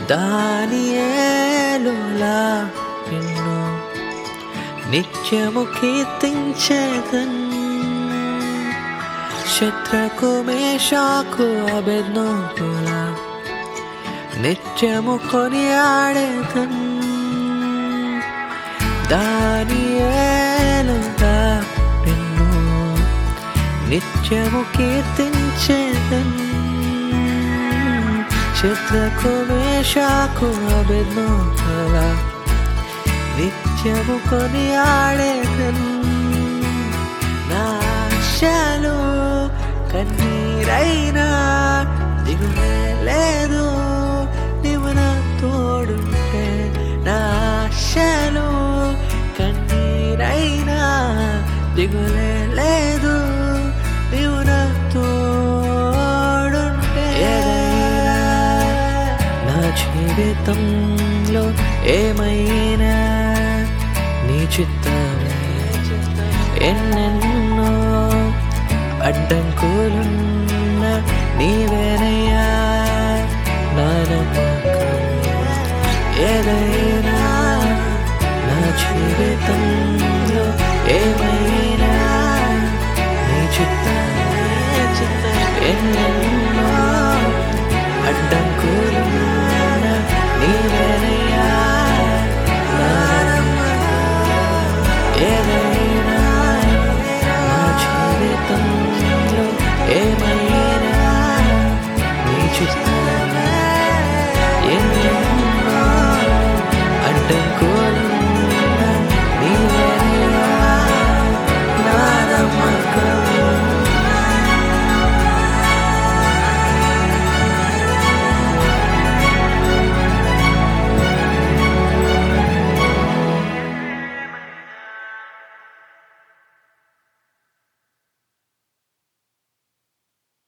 దాని ఏలులా నిన్ను నిత్యము కీర్తించేదన్ శత్రకు మేషాకు అబెద్నోకులా నిత్యము కొనియాడేదన్ దాని ఏలుగా నిన్ను నిత్యము కీర్తించేదన్ శత్రకు మేషాకు అబెద్నోకులా నిత్యము కొనియాడేదన్ నాశలు కన్నీరైనా దిగులే లేదు నీవు నా తోడుంటే నాశలు కన్నీరైనా దిగులే లేదు నీవు నా తోడుంటే ఏదైనా నా జీవితంలో ఏమైనా నీ చిత్తమే ఎన్నెన్నో అడ్డంకులున్న నీవేనయ్యా నా నమ్మకం ఏదైనా నా జీవితంలో ఏమైనా నీ చిత్తమే ఎన్నెన్నో